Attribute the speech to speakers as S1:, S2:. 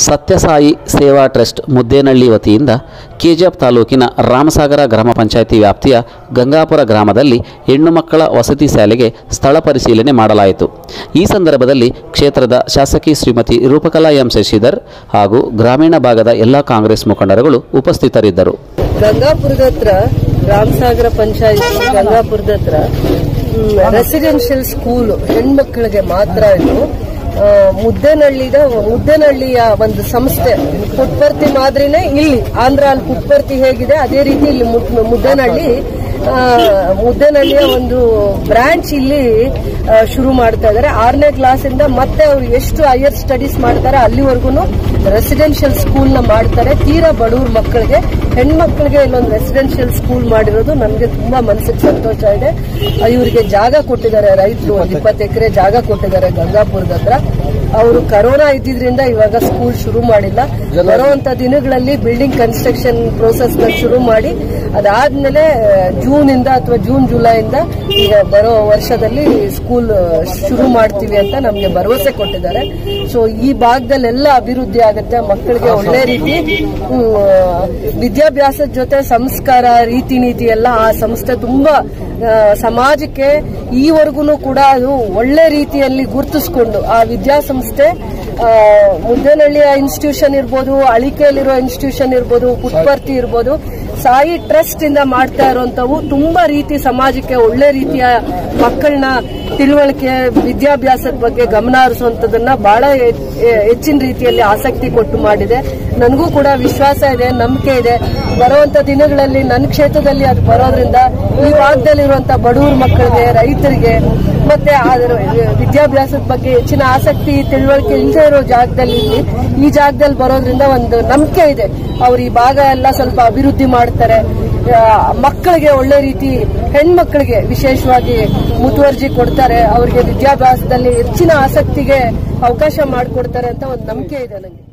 S1: ಸತ್ಯಸಾಯಿ ಸೇವಾ ಟ್ರಸ್ಟ್ ಮುದ್ದೇನಹಳ್ಳಿ ವತಿಯಿಂದ ಕೆಜಿಎಫ್ ತಾಲೂಕಿನ ರಾಮಸಾಗರ ಗ್ರಾಮ ಪಂಚಾಯಿತಿ ವ್ಯಾಪ್ತಿಯ ಗಂಗಾಪುರ ಗ್ರಾಮದಲ್ಲಿ ಹೆಣ್ಣು ಮಕ್ಕಳ ವಸತಿ ಶಾಲೆಗೆ ಸ್ಥಳ ಪರಿಶೀಲನೆ ಮಾಡಲಾಯಿತು ಈ ಸಂದರ್ಭದಲ್ಲಿ ಕ್ಷೇತ್ರದ ಶಾಸಕಿ ಶ್ರೀಮತಿ ರೂಪಕಲಾ ಎಂ ಶಶಿಧರ್ ಹಾಗೂ ಗ್ರಾಮೀಣ ಭಾಗದ ಎಲ್ಲ ಕಾಂಗ್ರೆಸ್ ಮುಖಂಡರುಗಳು ಉಪಸ್ಥಿತರಿದ್ದರು
S2: ಗಂಗಾಪುರದ ಹತ್ರ ರಾಮಸಾಗರ ಪಂಚಾಯತ್ ಗಂಗಾಪುರದ ಹತ್ರ ರೆಸಿಡೆನ್ಷಿಯಲ್ ಸ್ಕೂಲ್ ಹೆಣ್ಮಕ್ಳಿಗೆ ಮಾತ್ರ ಇದು ಆ, ಮುದ್ದೇನಹಳ್ಳಿದ ಮುದ್ದೇನಹಳ್ಳಿಯ ಒಂದು ಸಂಸ್ಥೆ ಪುಟ್ಪರ್ತಿ ಮಾದರಿನೇ ಇಲ್ಲಿ ಆಂಧ್ರ ಅಲ್ಲಿ ಪುಟ್ಪರ್ತಿ ಹೇಗಿದೆ ಅದೇ ರೀತಿ ಇಲ್ಲಿ ಮುದ್- ಮುದ್ದೇನಹಳ್ಳಿ ಆ, ಮುದ್ದೇನಹಳ್ಳಿಯ ಒಂದು ಬ್ರಾಂಚ್ ಇಲ್ಲಿ ಆ, ಶುರು ಮಾಡ್ತಾ ಇದ್ದಾರೆ ಆರನೇ ಕ್ಲಾಸ್ ಇಂದ ಮತ್ತೆ ಅವ್ರು ಎಷ್ಟು ಹೈಯರ್ ಸ್ಟಡೀಸ್ ಮಾಡ್ತಾರೆ ಅಲ್ಲಿವರೆಗೂ ರೆಸಿಡೆನ್ಷಿಯಲ್ ಸ್ಕೂಲ್ ನ ಮಾಡ್ತಾರೆ ತೀರಾ ಬಡವ್ರ ಮಕ್ಕಳಿಗೆ ಹೆಣ್ಮಕ್ಳಿಗೆ ಇಲ್ಲೊಂದು ರೆಸಿಡೆನ್ಷಿಯಲ್ ಸ್ಕೂಲ್ ಮಾಡಿರೋದು ನನಗೆ ತುಂಬಾ ಮನಸ್ಸಿಗೆ ಸಂತೋಷ ಇದೆ ಆ, ಇವರಿಗೆ ಜಾಗ ಕೊಟ್ಟಿದ್ದಾರೆ ರೈತರು ಒಂದು ಇಪ್ಪತ್ತು ಎಕರೆ ಜಾಗ ಕೊಟ್ಟಿದ್ದಾರೆ ಗಂಗಾಪುರದ ಹತ್ರ ಅವರು ಕರೋನಾ ಇದ್ದಿದ್ರಿಂದ ಇವಾಗ ಸ್ಕೂಲ್ ಶುರು ಮಾಡಿಲ್ಲ ಬರುವಂತ ದಿನಗಳಲ್ಲಿ ಬಿಲ್ಡಿಂಗ್ ಕನ್ಸ್ಟ್ರಕ್ಷನ್ ಪ್ರೋಸೆಸ್ ನ ಶುರು ಮಾಡಿ ಅದಾದ್ಮೇಲೆ ಜೂನ್ ಇಂದ ಅಥವಾ ಜೂನ್ ಜುಲೈ ಇಂದ ಈಗ ಬರೋ ವರ್ಷದಲ್ಲಿ ಸ್ಕೂಲ್ ಶುರು ಮಾಡ್ತೀವಿ ಅಂತ ನಮ್ಗೆ ಭರವಸೆ ಕೊಟ್ಟಿದ್ದಾರೆ ಸೊ ಈ ಭಾಗದಲ್ಲೆಲ್ಲ ಅಭಿವೃದ್ಧಿ ಆಗುತ್ತೆ ಮಕ್ಕಳಿಗೆ ಒಳ್ಳೆ ರೀತಿ ಹ್ಮ್, ವಿದ್ಯಾಭ್ಯಾಸದ ಜೊತೆ ಸಂಸ್ಕಾರ ರೀತಿ ನೀತಿ ಎಲ್ಲ ಆ ಸಂಸ್ಥೆ ತುಂಬಾ ಆ, ಸಮಾಜಕ್ಕೆ ಈವರೆಗೂ ಕೂಡ ಅದು ಒಳ್ಳೆ ರೀತಿಯಲ್ಲಿ ಗುರುತಿಸ್ಕೊಂಡು ಆ ವಿದ್ಯಾಸಂಸ್ಥೆ ಆ, ಮುದ್ದೇನಹಳ್ಳಿಯ ಇನ್ಸ್ಟಿಟ್ಯೂಷನ್ ಇರ್ಬೋದು ಅಳಿಕೆಯಲ್ಲಿರೋ ಇನ್ಸ್ಟಿಟ್ಯೂಷನ್ ಇರ್ಬೋದು ಪುಟ್ಪರ್ತಿ ಇರ್ಬೋದು ಸಾಯಿ ಟ್ರಸ್ಟ್ ಇಂದ ಮಾಡ್ತಾ ಇರುವಂತವು ತುಂಬಾ ರೀತಿ ಸಮಾಜಕ್ಕೆ ಒಳ್ಳೆ ರೀತಿಯ ಮಕ್ಕಳನ್ನ ತಿಳುವಳಿಕೆ ವಿದ್ಯಾಭ್ಯಾಸದ ಬಗ್ಗೆ ಗಮನ ಹರಿಸುವಂತದನ್ನ ಬಹಳ ಹೆ- ಹೆ- ಹೆಚ್ಚಿನ ರೀತಿಯಲ್ಲಿ ಆಸಕ್ತಿ ಕೊಟ್ಟು ಮಾಡಿದೆ ನನಗೂ ಕೂಡ ವಿಶ್ವಾಸ ಇದೆ ನಂಬಿಕೆ ಇದೆ ಬರುವಂತ ದಿನಗಳಲ್ಲಿ ನನ್ನ ಕ್ಷೇತ್ರದಲ್ಲಿ ಅದು ಬರೋದ್ರಿಂದ ಈ ಭಾಗದಲ್ಲಿರುವಂತ ಬಡವ್ರ ಮಕ್ಕಳಿಗೆ ರೈತರಿಗೆ ಮತ್ತೆ ಅದರ ವಿದ್ಯಾಭ್ಯಾಸದ ಬಗ್ಗೆ ಹೆಚ್ಚಿನ ಆಸಕ್ತಿ ತಿಳುವಳಿಕೆ ಇಲ್ಲದೆ ಇರೋ ಜಾಗದಲ್ಲಿ ಇಲ್ಲಿ ಈ ಜಾಗದಲ್ಲಿ ಬರೋದ್ರಿಂದ ಒಂದು ನಂಬಿಕೆ ಇದೆ ಅವ್ರು ಈ ಭಾಗ ಎಲ್ಲ ಸ್ವಲ್ಪ ಅಭಿವೃದ್ಧಿ ಮಾಡ್ತಾರೆ ಆ, ಮಕ್ಕಳಿಗೆ ಒಳ್ಳೆ ರೀತಿ ಹೆಣ್ಮಕ್ಳಿಗೆ ವಿಶೇಷವಾಗಿ ಮುತುವರ್ಜಿ ಕೊಡ್ತಾರೆ ಅವರಿಗೆ ವಿದ್ಯಾಭ್ಯಾಸದಲ್ಲಿ ಹೆಚ್ಚಿನ ಆಸಕ್ತಿಗೆ ಅವಕಾಶ ಮಾಡಿಕೊಡ್ತಾರೆ ಅಂತ ಒಂದು ನಂಬಿಕೆ ಇದೆ ನನಗೆ